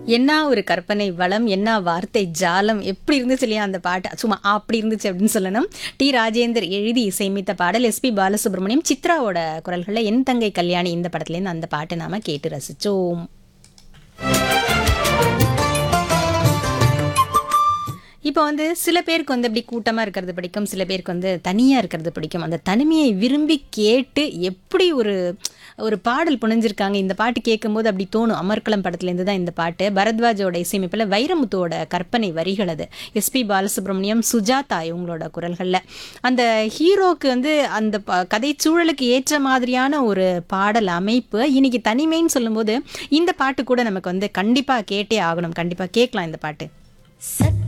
என்ன ஒரு கற்பனை வளம் என்ன வார்த்தை ஜாலம் எப்படி இருந்துச்சு இல்லையா அந்த பாட்டு சும்மா அப்படி இருந்துச்சு அப்படின்னு சொல்லணும் டி ராஜேந்தர் எழுதி இசையமைத்த பாடல் எஸ்பி பாலசுப்ரமணியம் சித்ராவோட குரல்களில் என் தங்கை கல்யாணி இந்த படத்துலேருந்து அந்த பாட்டை நாம கேட்டு ரசிச்சோம் இப்போ வந்து சில பேருக்கு வந்து அப்படி கூட்டமாக இருக்கிறது பிடிக்கும் சில பேருக்கு வந்து தனியாக இருக்கிறது பிடிக்கும் அந்த தனிமையை விரும்பி கேட்டு எப்படி ஒரு ஒரு பாடல் புனைஞ்சிருக்காங்க இந்த பாட்டு கேட்கும்போது அப்படி தோணும் அமர்க்களம் படத்துலேருந்து தான் இந்த பாட்டு பரத்வாஜோட இசையமைப்பில் வைரமுத்துவோட கற்பனை வரிகள் அது எஸ்பி பாலசுப்ரமணியம் சுஜாதா இவங்களோட குரல்களில் அந்த ஹீரோக்கு வந்து அந்த ப- கதை சூழலுக்கு ஏற்ற மாதிரியான ஒரு பாடல் அமைப்பு இன்னைக்கு தனிமைன்னு சொல்லும்போது இந்த பாட்டு கூட நமக்கு வந்து கண்டிப்பாக கேட்டே ஆகணும் கண்டிப்பாக கேட்கலாம் இந்த பாட்டு